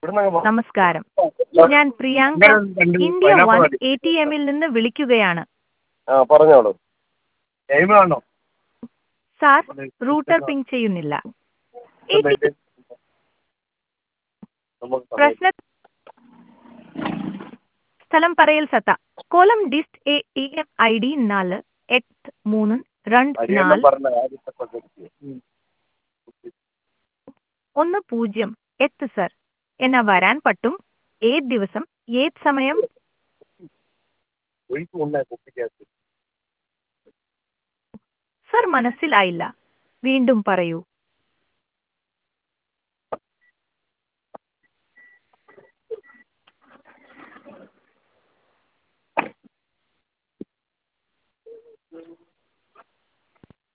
നമസ്കാരം ഞാൻ Priyanka India one A T എമ്മിൽ നിന്ന് വിളിക്കുകയാണ് ആ പറഞ്ഞോളൂ ടൈം കാണോ സാർ റൂട്ടർ പിങ് ചെയ്യുന്നില്ല എ ടി നമുക്ക് സമയം- പ്രശ്ന സ്ഥലം പറയൽ സത്ത കോലം ഡിസ്റ്റ് A T M I D നാല് എട്ട് മൂന്ന് രണ്ട് ഹരിയാന നാല് പറഞ്ഞ ആദ്യത്തെ പദ്ധതി ഉം. ഒന്ന് പൂജ്യം എട്ട് സർ എന്ന വരാൻ പറ്റും ഏത് ദിവസം ഏത് സമയം ഒഴിക്ക് ഉണ്ടായ കുപ്പിക്കകത്ത് സർ മനസ്സിലായില്ല വീണ്ടും പറയൂ